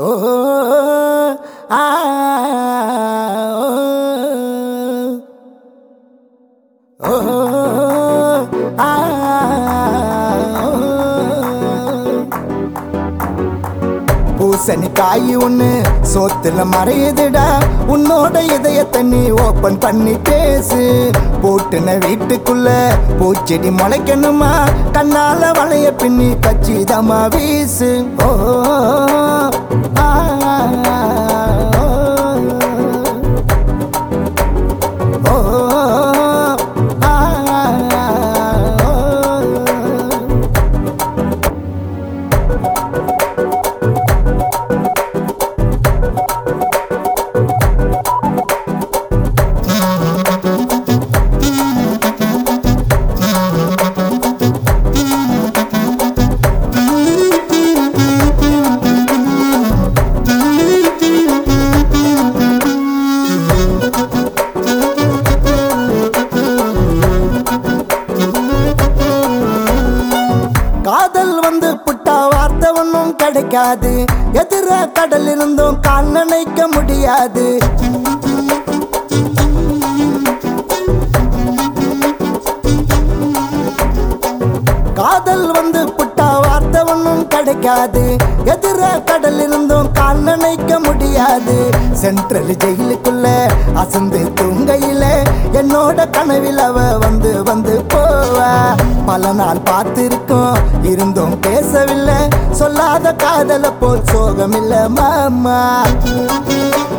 ஓ ஆ ஓ ஆ பூசணிக்காய் ஒண்ணு சோத்துல மறையுதுடா உன்னோட இதயத்தை நீ ஓபன் பண்ணி பேசு போட்டுன வீட்டுக்குள்ள பூச்செடி முளைக்கணுமா கண்ணால வளைய பின்னி கச்சிதமா வீசு ஓ ஆ, ஓ, ஆ, காதல் வந்து புட்டா வார்த்தை ஒன்றும் கிடைக்காது எதிர கடல் இருந்தும் கால் நினைக்க முடியாது காதல் வந்து புட்டா வார்த்தை ஒன்றும் கிடைக்காது எதிர கடல் இருந்தும் கால் நினைக்க முடியாது சென்ட்ரல் ஜெயிலுக்குள்ள அசந்து தூங்கையில என்னோட கனவில் அவ வந்து வந்து போவா பல நாள் பார்த்திருக்கோம் இருந்தும் பேசவில்லை சொல்லாத காதல போல் சோகமில்லை மாமா